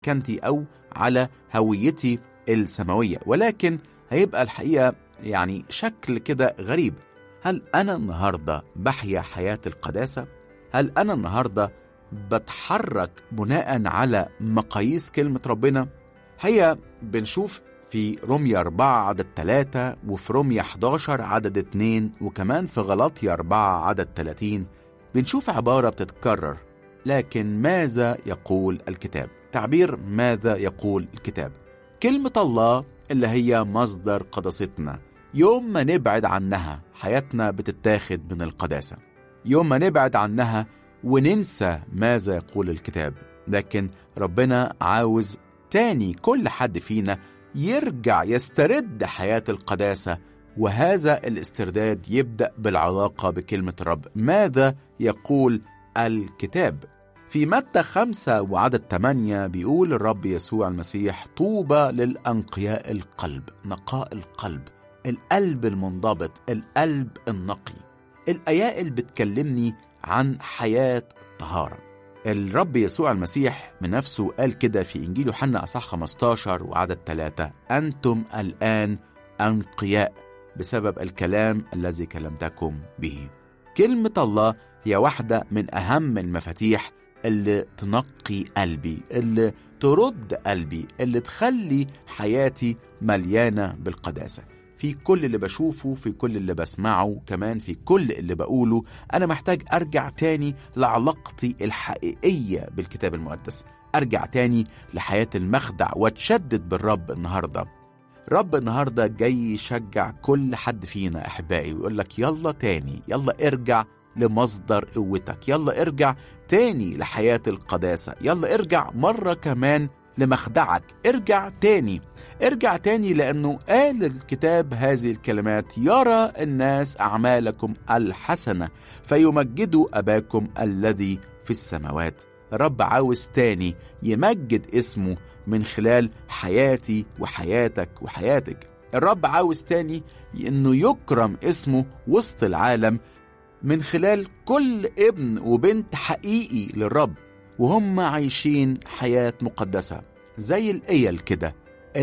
مكانتي أو على هويتي السماوية ولكن هيبقى الحقيقة يعني شكل كده غريب هل أنا النهاردة بحيا حياة القداسة؟ هل أنا النهاردة بتحرك بناء على مقاييس كلمة ربنا؟ هي بنشوف في روميا 4 عدد 3 وفي روميا 11 عدد 2 وكمان في غلطيا 4 عدد 30 بنشوف عبارة بتتكرر لكن ماذا يقول الكتاب؟ تعبير ماذا يقول الكتاب؟ كلمة الله اللي هي مصدر قداستنا يوم ما نبعد عنها حياتنا بتتاخد من القداسة يوم ما نبعد عنها وننسى ماذا يقول الكتاب لكن ربنا عاوز تاني كل حد فينا يرجع يسترد حياة القداسة وهذا الاسترداد يبدأ بالعلاقة بكلمة الرب ماذا يقول الكتاب في متى خمسة وعدد ثمانية بيقول الرب يسوع المسيح طوبى للأنقياء القلب نقاء القلب القلب المنضبط القلب النقي الآيات اللي بتكلمني عن حياة طهارة الرب يسوع المسيح من نفسه قال كده في إنجيل يوحنا أصح 15 وعدد 3 أنتم الآن أنقياء بسبب الكلام الذي كلمتكم به كلمة الله هي واحدة من أهم المفاتيح اللي تنقي قلبي اللي ترد قلبي اللي تخلي حياتي مليانة بالقداسة في كل اللي بشوفه في كل اللي بسمعه كمان في كل اللي بقوله أنا محتاج أرجع تاني لعلاقتي الحقيقية بالكتاب المقدس أرجع تاني لحياة المخدع واتشدد بالرب النهاردة رب النهاردة جاي يشجع كل حد فينا أحبائي ويقول لك يلا تاني يلا ارجع لمصدر قوتك يلا ارجع تاني لحياة القداسة يلا ارجع مرة كمان لمخدعك ارجع تاني ارجع تاني لأنه قال الكتاب هذه الكلمات يرى الناس أعمالكم الحسنة فيمجدوا أباكم الذي في السماوات رب عاوز تاني يمجد اسمه من خلال حياتي وحياتك وحياتك الرب عاوز تاني انه يكرم اسمه وسط العالم من خلال كل ابن وبنت حقيقي للرب وهم عايشين حياة مقدسة زي الإيل كده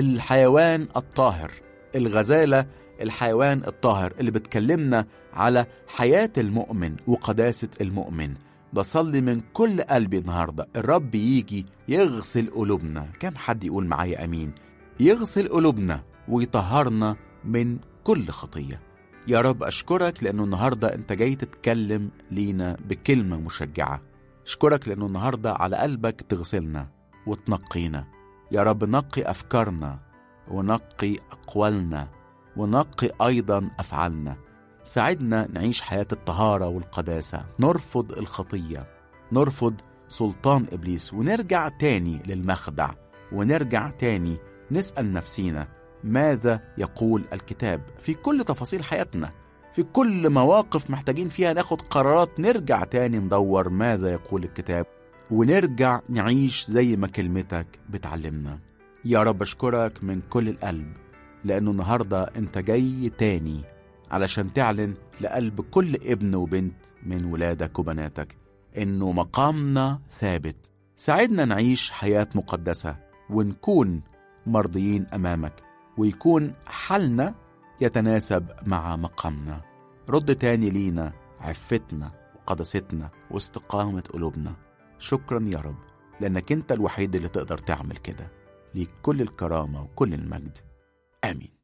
الحيوان الطاهر الغزالة الحيوان الطاهر اللي بتكلمنا على حياة المؤمن وقداسة المؤمن بصلي من كل قلبي النهاردة الرب يجي يغسل قلوبنا كم حد يقول معايا أمين يغسل قلوبنا ويطهرنا من كل خطية يا رب أشكرك لأنه النهاردة أنت جاي تتكلم لينا بكلمة مشجعة أشكرك لأنه النهاردة على قلبك تغسلنا وتنقينا يا رب نقي أفكارنا ونقي أقوالنا ونقي أيضا أفعالنا ساعدنا نعيش حياة الطهارة والقداسة نرفض الخطية نرفض سلطان إبليس ونرجع تاني للمخدع ونرجع تاني نسأل نفسينا ماذا يقول الكتاب في كل تفاصيل حياتنا في كل مواقف محتاجين فيها ناخد قرارات نرجع تاني ندور ماذا يقول الكتاب ونرجع نعيش زي ما كلمتك بتعلمنا يا رب أشكرك من كل القلب لأنه النهاردة أنت جاي تاني علشان تعلن لقلب كل ابن وبنت من ولادك وبناتك إنه مقامنا ثابت ساعدنا نعيش حياة مقدسة ونكون مرضيين أمامك ويكون حالنا يتناسب مع مقامنا رد تاني لينا عفتنا وقدستنا واستقامة قلوبنا شكرا يا رب لأنك أنت الوحيد اللي تقدر تعمل كده ليك كل الكرامة وكل المجد آمين